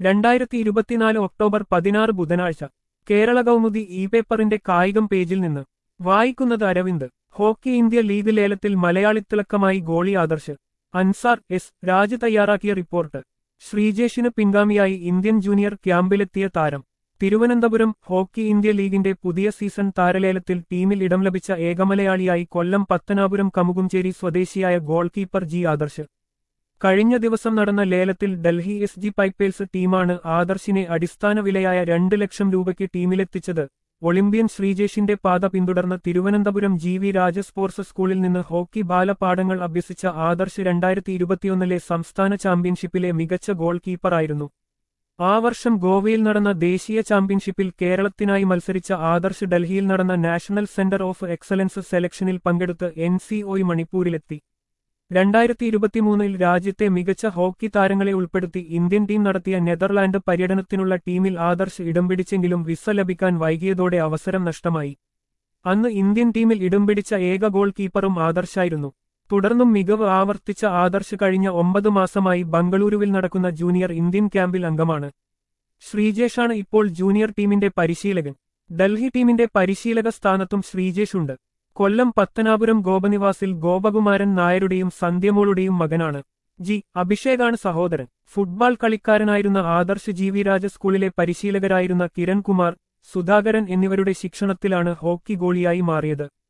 രണ്ടായിരത്തി ഇരുപത്തിനാല് ഒക്ടോബർ പതിനാറ് ബുധനാഴ്ച കേരള കൗമുദി ഇ പേപ്പറിന്റെ കായികം പേജിൽ നിന്ന് വായിക്കുന്നത് അരവിന്ദ് ഹോക്കി ഇന്ത്യ ലീഗ് ലേലത്തിൽ മലയാളിത്തിളക്കമായി ഗോളി ആദർശ് അൻസാർ എസ് രാജ് തയ്യാറാക്കിയ റിപ്പോർട്ട് ശ്രീജേഷിന് പിൻഗാമിയായി ഇന്ത്യൻ ജൂനിയർ ക്യാമ്പിലെത്തിയ താരം തിരുവനന്തപുരം ഹോക്കി ഇന്ത്യ ലീഗിന്റെ പുതിയ സീസൺ താരലേലത്തിൽ ടീമിൽ ഇടം ലഭിച്ച ഏകമലയാളിയായി കൊല്ലം പത്തനാപുരം കമുകുംചേരി സ്വദേശിയായ ഗോൾ കീപ്പർ ജി ആദർശ് കഴിഞ്ഞ ദിവസം നടന്ന ലേലത്തിൽ ഡൽഹി എസ് ജി പൈപ്പേഴ്സ് ടീമാണ് ആദർശിനെ അടിസ്ഥാന വിലയായ രണ്ട് ലക്ഷം രൂപയ്ക്ക് ടീമിലെത്തിച്ചത് ഒളിമ്പ്യൻ ശ്രീജേഷിന്റെ പാത പിന്തുടർന്ന് Thiruvananthapuram G V Raja sports സ്കൂളിൽ നിന്ന് ഹോക്കി ബാലപാഠങ്ങൾ അഭ്യസിച്ച ആദർശ് രണ്ടായിരത്തി ഇരുപത്തിയൊന്നിലെ സംസ്ഥാന ചാമ്പ്യൻഷിപ്പിലെ മികച്ച ഗോൾ കീപ്പറായിരുന്നു ആ വർഷം ഗോവയിൽ നടന്ന ദേശീയ ചാമ്പ്യൻഷിപ്പിൽ കേരളത്തിനായി മത്സരിച്ച ആദർശ് ഡൽഹിയിൽ നടന്ന നാഷണൽ സെന്റർ ഓഫ് എക്സലൻസ് സെലക്ഷനിൽ പങ്കെടുത്ത് എൻ സി ഒയ് മണിപ്പൂരിലെത്തി രണ്ടായിരത്തി ഇരുപത്തിമൂന്നിൽ രാജ്യത്തെ മികച്ച ഹോക്കി താരങ്ങളെ ഉൾപ്പെടുത്തി ഇന്ത്യൻ ടീം നടത്തിയ നെതർലാൻഡ് പര്യടനത്തിനുള്ള ടീമിൽ ആദർശ് ഇടം പിടിച്ചെങ്കിലും വിസ ലഭിക്കാൻ വൈകിയതോടെ അവസരം നഷ്ടമായി അന്ന് ഇന്ത്യൻ ടീമിൽ ഇടം പിടിച്ച ഏക ഗോൾ കീപ്പറും ആദർശായിരുന്നു തുടർന്നും മികവ് ആവർത്തിച്ച ആദർശ് കഴിഞ്ഞ ഒമ്പത് മാസമായി ബംഗളൂരുവിൽ നടക്കുന്ന ജൂനിയർ ഇന്ത്യൻ ക്യാമ്പിൽ അംഗമാണ് ശ്രീജേഷാണ് ഇപ്പോൾ ജൂനിയർ ടീമിന്റെ പരിശീലകൻ ഡൽഹി ടീമിന്റെ പരിശീലക സ്ഥാനത്തും ശ്രീജേഷുണ്ട് കൊല്ലം പത്തനാപുരം ഗോപനിവാസിൽ ഗോപകുമാരൻ നായരുടെയും സന്ധ്യമോളുടെയും മകനാണ് ജി അഭിഷേകാണ് സഹോദരൻ ഫുട്ബോൾ കളിക്കാരനായിരുന്ന ആദർശ് ജി വി രാജ സ്കൂളിലെ പരിശീലകരായിരുന്ന കിരൺകുമാർ സുധാകരൻ എന്നിവരുടെ ശിക്ഷണത്തിലാണ് ഹോക്കി ഗോളിയായി മാറിയത്